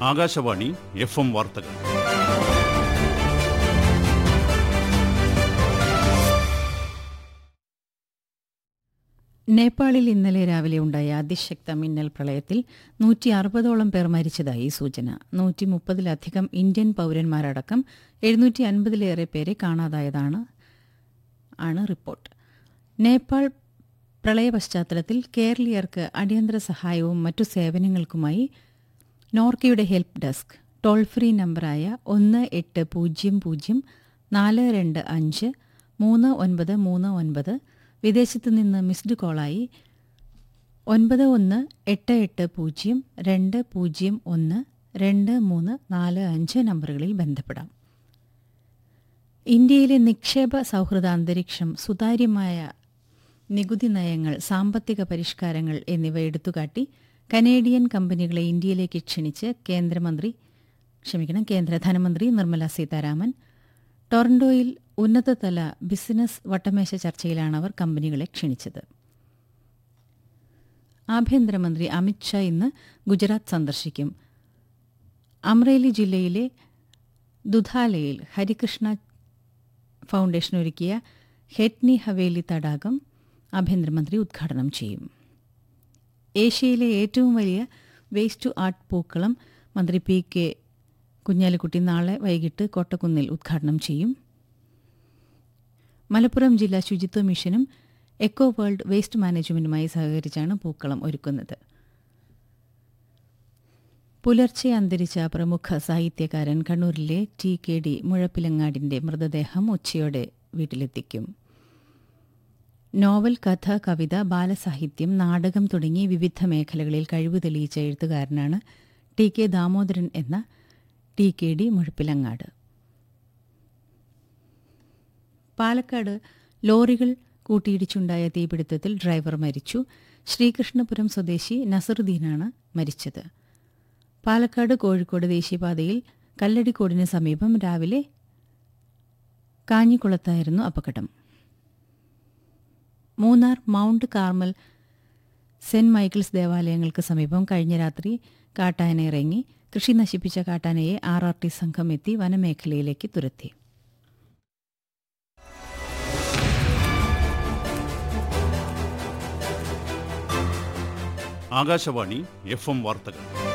Akashvani F M വാർത്തകൾ നേപ്പാളിൽ ഇന്നലെ രാവിലെ ഉണ്ടായ അതിശക്ത മിന്നൽ പ്രളയത്തിൽ നൂറ്റി അറുപതോളം പേർ മരിച്ചതായി സൂചന നൂറ്റി മുപ്പതിലധികം ഇന്ത്യൻ പൗരന്മാരടക്കം എഴുന്നൂറ്റി അൻപതിലേറെ പേരെ കാണാതായതാണ് ആണ് റിപ്പോർട്ട് നേപ്പാൾ പ്രളയ പശ്ചാത്തലത്തിൽ കേരളീയർക്ക് അടിയന്തര സഹായവും മറ്റു സേവനങ്ങൾക്കുമായി നോർക്കയുടെ ഹെൽപ്പ് ഡെസ്ക് ടോൾ ഫ്രീ നമ്പറായ ഒന്ന് എട്ട് പൂജ്യം പൂജ്യം നാല് രണ്ട് അഞ്ച് മൂന്ന് ഒൻപത് മൂന്ന് ഒൻപത് വിദേശത്ത് നിന്ന് മിസ്ഡ് കോളായി ഒൻപത് ഒന്ന് എട്ട് എട്ട് പൂജ്യം രണ്ട് പൂജ്യം ഒന്ന് രണ്ട് മൂന്ന് നാല് അഞ്ച് നമ്പറുകളിൽ ബന്ധപ്പെടാം ഇന്ത്യയിലെ നിക്ഷേപ സൗഹൃദ അന്തരീക്ഷം സുതാര്യമായ നികുതി നയങ്ങൾ സാമ്പത്തിക പരിഷ്കാരങ്ങൾ എന്നിവ എടുത്തുകാട്ടി കനേഡിയൻ കമ്പനികളെ ഇന്ത്യയിലേക്ക് ക്ഷണിച്ച് കേന്ദ്രമന്ത്രി ക്ഷമിക്കണം കേന്ദ്ര ധനമന്ത്രി നിർമ്മല സീതാരാമൻ ടൊറന്റോയിൽ ഉന്നതതല ബിസിനസ് വട്ടമേശ ചർച്ചയിലാണ് അവർ കമ്പനികളെ ക്ഷണിച്ചത് ആഭ്യന്തരമന്ത്രി അമിത്ഷാ ഇന്ന് ഗുജറാത്ത് സന്ദർശിക്കും അമ്രേലി ജില്ലയിലെ ദുധാലയിൽ ഹരികൃഷ്ണ ഫൗണ്ടേഷൻ ഒരുക്കിയ ഹെറ്റ്നി ഹവേലി തടാകം ആഭ്യന്തരമന്ത്രി ഉദ്ഘാടനം ചെയ്യും ഏഷ്യയിലെ ഏറ്റവും വലിയ വേസ്റ്റ് ടു ആർട്ട് പൂക്കളം മന്ത്രി പി കെ കുഞ്ഞാലിക്കുട്ടി നാളെ വൈകിട്ട് കോട്ടക്കുന്നിൽ ഉദ്ഘാടനം ചെയ്യും മലപ്പുറം ജില്ലാ ശുചിത്വ മിഷനും എക്കോ വേൾഡ് വേസ്റ്റ് മാനേജ്മെന്റുമായി സഹകരിച്ചാണ് പൂക്കളം ഒരുക്കുന്നത് പുലർച്ചെ അന്തരിച്ച പ്രമുഖ സാഹിത്യകാരൻ കണ്ണൂരിലെ ടി കെ ഡി മുഴപ്പിലങ്ങാടിന്റെ മൃതദേഹം ഉച്ചയോടെ വീട്ടിലെത്തിക്കും നോവൽ കഥ കവിത ബാലസാഹിത്യം നാടകം തുടങ്ങി വിവിധ മേഖലകളിൽ കഴിവ് തെളിയിച്ച എഴുത്തുകാരനാണ് ടി കെ ദാമോദരൻ എന്ന T K D Muzhappilangad Palakkad ലോറികൾ കൂട്ടിയിടിച്ചുണ്ടായ തീപിടുത്തത്തിൽ ഡ്രൈവർ മരിച്ചു ശ്രീകൃഷ്ണപുരം സ്വദേശി നസറുദ്ദീനാണ് മരിച്ചത് പാലക്കാട് കോഴിക്കോട് ദേശീയപാതയിൽ കല്ലടിക്കോടിന് സമീപം രാവിലെ കാഞ്ഞിക്കുളത്തായിരുന്നു അപകടം Munnar mount Carmel saint Michael's ദേവാലയങ്ങൾക്ക് സമീപം കഴിഞ്ഞ രാത്രി കാട്ടാന ഇറങ്ങി കൃഷി നശിപ്പിച്ച കാട്ടാനയെ ആർ ആർ ടി സംഘം എത്തി വനമേഖലയിലേക്ക് തുരത്തി ആകാശവാണി എഫ് എം വാർത്തകൾ